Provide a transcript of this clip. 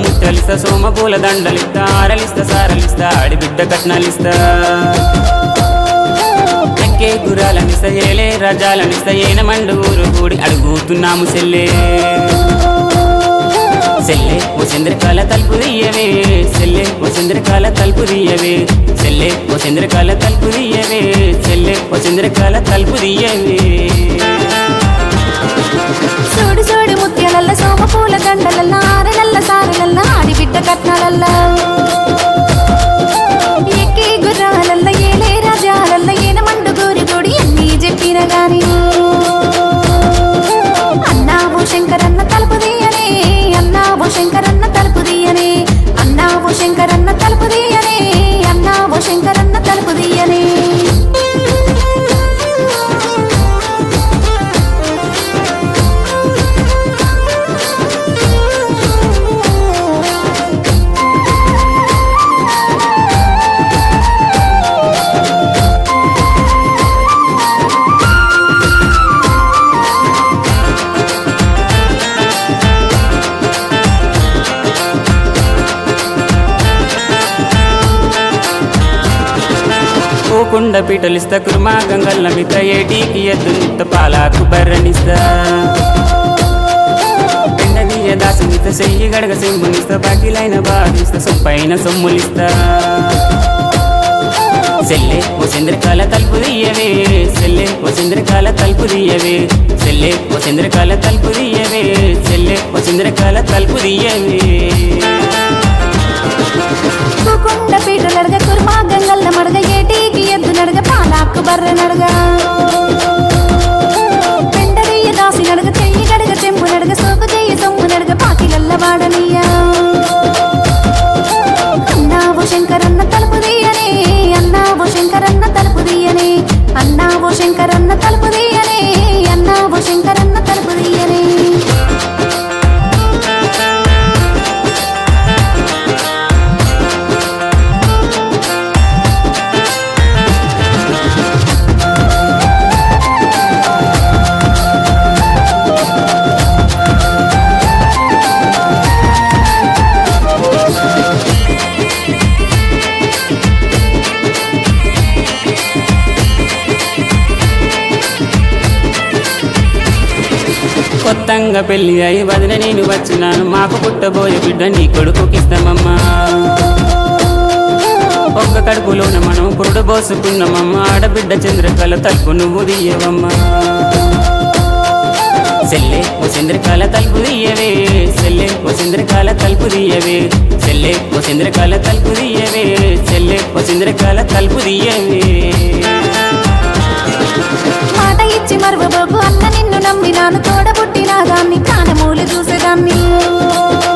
ముట్టలిస్తా సోమ పూల దండలిస్తా ఆరలిస్తా సారలిస్తా ఆడిబిడ్డ కట్నాలిస్తా ఎక్కే గురాలనిస్తా ఏలే రజాలనిస్తా ఏనమండు ఊరు కూడి అడుగుతున్నాము సెల్లే సెల్లే ఓ చంద్రకాల తలుపు తీయవే సెల్లే ఓ చంద్రకాల తలుపు తీయవే సెల్లే ఓ చంద్రకాల తలుపు తీయవే సెల్లే ఓ చంద్రకాల తలుపు తీయవే సోడు సోడు ముత్యాలల్ల సోమ పూల దండలల్ల ఆరలల్ల సారలల్ల ఆడిబిడ్డ కట్నాలల్ల ఎక్కి గుర్రాలల్ల ఏలే రాజాలల్ల ఏనమండు గోరి గోడి అన్నీ చెప్పిన గాని అన్నావు శంకరన్న తలుపు తీయనే అన్నావు శంకరన్న తలుపు తీయనే అన్నావు శంకరన్న తలుపు తీయనే అన్నావు శంకరన్న తలుపు తీయనే పోకుండా పీటలిస్తా కుర్మా గంగల్ల మిత ఏటీకి ఎద్దునిత్త పాలాకు బర్రనిస్తా పెండదీయ దాసునిత చెయ్యి గడగ సింహునిస్తా బాకిలైన బాధిస్తా సొంపైన సొమ్ములిస్తా సెల్లే ఓ చంద్రకాల తలుపు తీయవే సెల్లే ఓ చంద్రకాల తలుపు తీయవే సెల్లే ఓ చంద్రకాల తలుపు తీయవే సెల్లే ఓ చంద్రకాల తలుపు తీయవే కుండ పీట నడగ కుర్మా గంగల్ల మడగ ఏటీకి ఎద్దు నడగ పాలాకు బర్ర నడగ పెండదీయ దాసి నడగ చెయ్యి గడగ చెంపు నడగ సోకు చెయ్యి సొమ్ము నడగ పాకిలల్ల వాడనీయ అన్నావు శంకరన్న తలుపు తీయనే అన్నావు శంకరన్న తలుపు తీయనే అన్నావు శంకరన్న తలుపు తీయనే అన్నావు శంకరన్న తలుపు తీయనే కొత్తంగా పెళ్లి అయి వదిన నేను వచ్చినాను మాకు పుట్టబోయే బిడ్డ నీ కొడుకుకిస్తామమ్మా ఒక్క కడుపులోన మనం పురుడు పోసుకున్నామమ్మా ఆడబిడ్డ చంద్రకళ తలుపు నువ్వు తీయవమ్మా సెల్లే ఓ చంద్రకాల తలుపు తీయవే సెల్లే ఓ చంద్రకాల తలుపు తీయవే సెల్లే ఓ చంద్రకాల తలుపు తీయవే సెల్లే ఓ చంద్రకాల తలుపు తీయవే మాట ఇచ్చి మరవబోకు అన్న నిన్ను నమ్మినాను తోడబుట్టిన దాన్ని కానమూలు చూసేదాన్ని